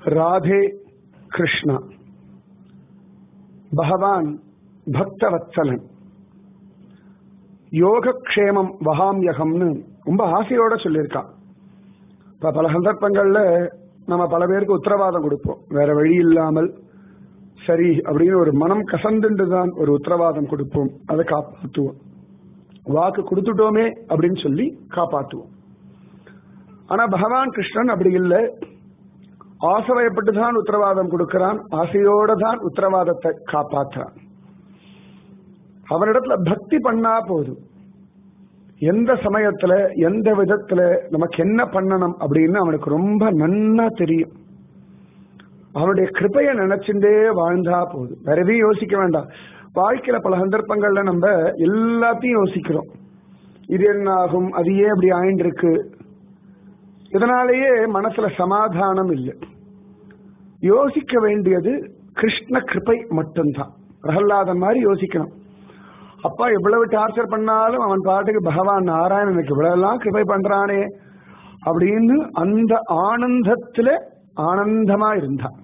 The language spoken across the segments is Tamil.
ராதே கிருஷ்ணா பகவான் பக்தவத்சலன் யோகக்ஷேமம் வகாம்யகம்னு ரொம்ப ஆசையோட சொல்லியிருக்கான் இப்ப பல சந்தர்ப்பங்கள்ல நம்ம பல பேருக்கு உத்தரவாதம் கொடுப்போம் வேற வழி இல்லாமல் சரி அப்படின்னு ஒரு மனம் கசந்துண்டு தான் ஒரு உத்தரவாதம் கொடுப்போம் அதை காப்பாற்றுவோம் வாக்கு கொடுத்துட்டோமே அப்படின்னு சொல்லி காப்பாற்றுவோம் ஆனா பகவான் கிருஷ்ணன் அப்படி இல்லை ஆசைப்பட்டு தான் உத்தரவாதம் கொடுக்கிறான் ஆசையோட தான் உத்தரவாதத்தை காப்பாற்றுறான் அவனிடத்துல பக்தி பண்ணா போதும் எந்த சமயத்துல எந்த விதத்துல நமக்கு என்ன பண்ணணும் அப்படின்னு அவனுக்கு ரொம்ப நன்னா தெரியும் அவனுடைய கிருப்பைய நினைச்சுட்டே வாழ்ந்தா போதும் வேற எதையும் யோசிக்க வேண்டாம் வாழ்க்கையில பல சந்தர்ப்பங்கள்ல நம்ம எல்லாத்தையும் யோசிக்கிறோம் இது என்ன ஆகும் அது ஏன் அப்படி ஆயிண்டிருக்கு இதனாலேயே மனசுல சமாதானம் இல்லை யோசிக்க வேண்டியது கிருஷ்ண கிருப்பை மட்டும்தான் பிரகலாதன் மாதிரி யோசிக்கணும் அப்பா எவ்வளவு டார்ச்சர் பண்ணாலும் அவன் பாட்டுக்கு பகவான் நாராயணனுக்கு இவ்வளவெல்லாம் கிருபை பண்றானே அப்படின்னு அந்த ஆனந்தத்துல ஆனந்தமா இருந்தான்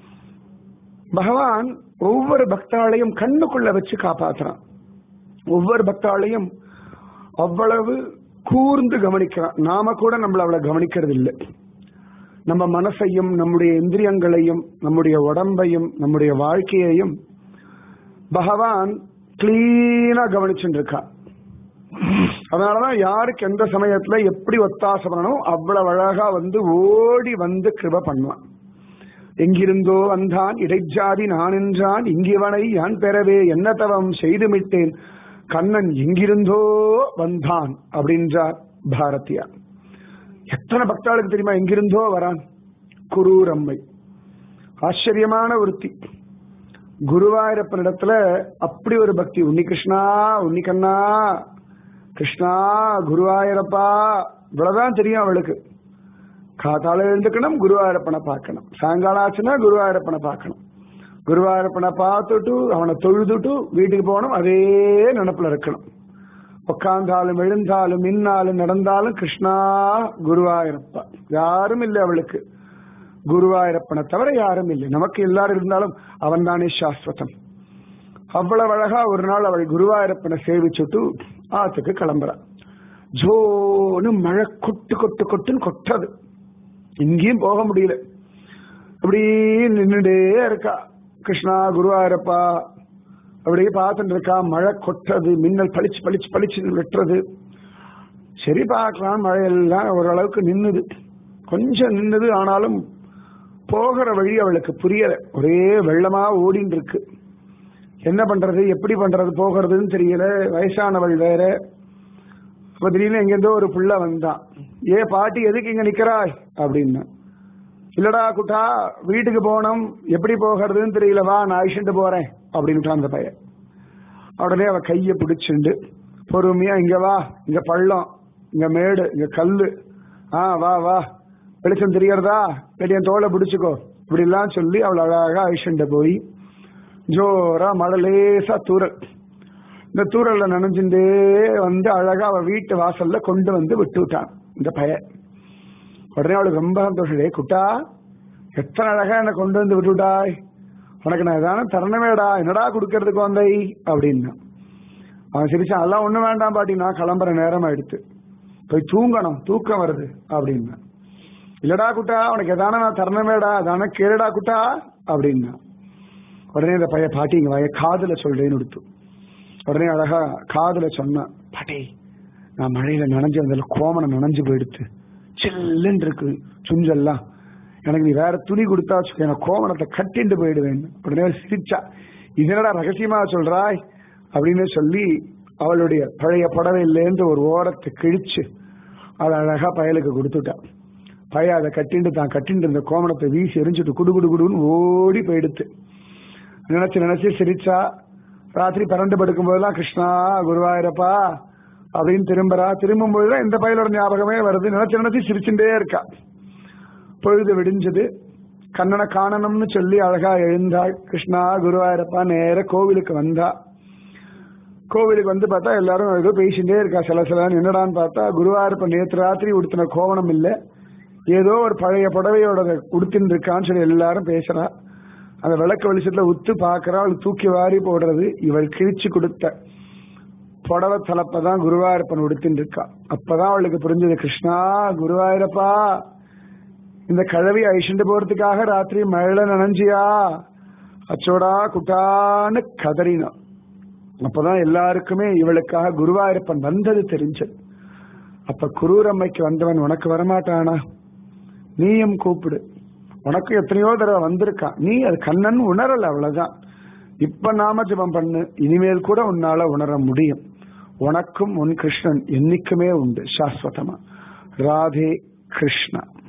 பகவான் ஒவ்வொரு பக்தாளையும் கண்ணுக்குள்ள வச்சு காப்பாத்துறான் ஒவ்வொரு பக்தாளையும் அவ்வளவு கூர்ந்து கவனிக்கிறான் நாம கூட நம்மள அவளை கவனிக்கிறது இல்லை நம்ம மனசையும் நம்முடைய இந்திரியங்களையும் நம்முடைய உடம்பையும் நம்முடைய வாழ்க்கையையும் பகவான் கிளீனா கவனிச்சுட்டு இருக்கா அதனாலதான் யாருக்கு எந்த சமயத்துல எப்படி ஒத்தாசை பண்ணணும் அவ்வளவு அழகா வந்து ஓடி வந்து கிருப பண்ணுவான் எங்கிருந்தோ வந்தான் இடைஜாதி நான் என்றான் இங்கிவனை யான் பெறவே என்ன தவம் செய்துமிட்டேன் கண்ணன் எங்கிருந்தோ வந்தான் அப்படின்றார் பாரதியார் எத்தனை பக்தாளுக்கு தெரியுமா எங்கிருந்தோ வரான் குரூர் அம்மை ஆச்சரியமான ஒருத்தி குருவாயூரப்பனிடத்துல அப்படி ஒரு பக்தி உன்னி கிருஷ்ணா உன்னி கண்ணா கிருஷ்ணா குருவாயூரப்பா இவ்வளவுதான் தெரியும் அவளுக்கு காத்தால எழுந்துக்கணும் குருவாயூரப்பனை பார்க்கணும் சாயங்காலம் ஆச்சுன்னா குருவாயூரப்பனை பார்க்கணும் குருவாயூரப்பனை பார்த்துட்டு அவனை தொழுதுட்டு வீட்டுக்கு போகணும் அதே நினப்புல இருக்கணும் உட்கார்ந்தாலும் எழுந்தாலும் நின்னாலும் நடந்தாலும் கிருஷ்ணா குருவாயூரப்பா யாரும் இல்லை அவளுக்கு குருவாயூரப்பனை தவிர யாரும் இல்லை நமக்கு எல்லாரும் இருந்தாலும் அவன் தானே சாஸ்வதம் அவ்வளவு அழகா ஒரு நாள் அவள் குருவாயூரப்பனை சேவிச்சுட்டு ஆத்துக்கு கிளம்புறான் ஜோன்னு மழை கொட்டு கொட்டு கொட்டுன்னு கொட்டது இங்கேயும் போக முடியல அப்படி நின்றுட்டே இருக்கா கிருஷ்ணா குருவாயூரப்பா அப்படியே பார்த்துட்டு இருக்கா மழை கொட்டது மின்னல் பளிச்சு பளிச்சு பளிச்சு வெட்டுறது சரி பார்க்கலாம் மழையெல்லாம் ஓரளவுக்கு நின்னுது கொஞ்சம் நின்னுது ஆனாலும் போகிற வழி அவளுக்கு புரியல ஒரே வெள்ளமா ஓடின்னு இருக்கு என்ன பண்றது எப்படி பண்றது போகிறதுன்னு தெரியல வயசானவள் வேற அப்ப திடீர்னு எங்கேருந்தோ ஒரு புள்ள வந்தான் ஏ பாட்டி எதுக்கு இங்க நிக்கிறாய் அப்படின்னு இல்லடா குட்டா வீட்டுக்கு போனோம் எப்படி போகிறதுன்னு தெரியல வா நான் அழிச்சுட்டு போறேன் அப்படின்ட்டு அந்த பையன் உடனே அவ கைய பிடிச்சுண்டு பொறுமையா இங்க வா இங்க பள்ளம் இங்க மேடு இங்க கல்லு ஆ வா வா வெளிச்சம் தெரியறதா என் தோலை பிடிச்சுக்கோ இப்படி எல்லாம் சொல்லி அவளை அழகா அழிச்சுட்டு போய் ஜோரா மழை லேசா தூரல் இந்த தூரல்ல நனைஞ்சுட்டே வந்து அழகா அவ வீட்டு வாசல்ல கொண்டு வந்து விட்டு விட்டான் இந்த பையன் உடனே அவளுக்கு ரொம்ப சந்தோஷம் "டேய் குட்டா எத்தனை அழகா என்னை கொண்டு வந்து விட்டுவிட்டாய் உனக்கு நான் எதான தரணுமேடா என்னடா கொடுக்கறதுக்கு வந்தை அப்படின்னா அவன் சிரிச்சான் அதெல்லாம் ஒண்ணும் வேண்டாம் பாட்டி நான் கிளம்புற நேரம் ஆயிடுத்து போய் தூங்கணும் தூக்கம் வருது அப்படின்னா இல்லடா குட்டா உனக்கு எதான நான் தரணுமேடா அதான கேளுடா குட்டா அப்படின்னா உடனே இந்த பையன் பாட்டி இங்க வாய காதுல சொல்றேன்னு கொடுத்து உடனே அழகா காதுல சொன்னான் பாட்டி நான் மழையில நனைஞ்சு அந்த கோமனை நனைஞ்சு போயிடுத்து சில்லுன்னு இருக்கு சுஞ்செல்லாம் எனக்கு நீ வேற துணி கொடுத்தா வச்சுக்கோ, எனக்கு கோமணத்தை கட்டிண்டு போயிடுவேன் உடனே அவள் சிரிச்சா இது என்னடா ரகசியமா சொல்றாய் அப்படின்னு சொல்லி அவளுடைய பழைய புடவையிலேருந்து ஒரு ஓரத்தை கிழிச்சு அதை அழகா பயலுக்கு கொடுத்துட்டா பையன் அதை கட்டிண்டு தான் கட்டிண்டு இருந்த கோமணத்தை வீசி எரிஞ்சுட்டு குடு குடு குடுன்னு ஓடி போயிடுத்து நினைச்சு நினைச்சு சிரிச்சா ராத்திரி பரண்டு படுக்கும் போதெல்லாம் கிருஷ்ணா குருவாயிரப்பா அப்படின்னு திரும்புறா திரும்பும் போதுதான் இந்த பையலோட ஞாபகமே வருது நினைச்சு நினைச்சு சிரிச்சுட்டே இருக்கா பொழுது விடிஞ்சது கண்ணனை காணணும்னு சொல்லி அழகா எழுந்தாள் கிருஷ்ணா குருவாயிரப்பா நேர கோவிலுக்கு வந்தா கோவிலுக்கு வந்து பார்த்தா எல்லாரும் ஏதோ பேசிட்டே இருக்கா சில சில என்னடான்னு பார்த்தா குருவாயூரப்ப நேற்று ராத்திரி உடுத்தின கோவணம் இல்ல ஏதோ ஒரு பழைய புடவையோட உடுத்தின்னு இருக்கான்னு சொல்லி எல்லாரும் பேசுறா அந்த விளக்கு வெளிச்சத்துல உத்து பாக்குறா அவள் தூக்கி வாரி போடுறது இவள் கிழிச்சு கொடுத்த புடவை தலப்பதான் குருவாயூரப்பன் உடுத்தின்னு இருக்கா அப்பதான் அவளுக்கு புரிஞ்சது கிருஷ்ணா குருவாயூரப்பா இந்த கழவி அழிச்சுட்டு போறதுக்காக ராத்திரி மழையில நனைஞ்சியா அச்சோடா குட்டான்னு கதறினான் அப்பதான் எல்லாருக்குமே இவளுக்காக குருவாயூரப்பன் வந்தது தெரிஞ்சது அப்ப குரூரம்மைக்கு வந்தவன் உனக்கு வரமாட்டானா நீயும் கூப்பிடு உனக்கு எத்தனையோ தடவை வந்திருக்கான் நீ அது கண்ணன் உணரல அவ்வளவுதான் இப்ப நாம ஜபம் பண்ணு இனிமேல் கூட உன்னால உணர முடியும் உனக்கும் உன் கிருஷ்ணன் என்னைக்குமே உண்டு சாஸ்வதமா ராதே கிருஷ்ணா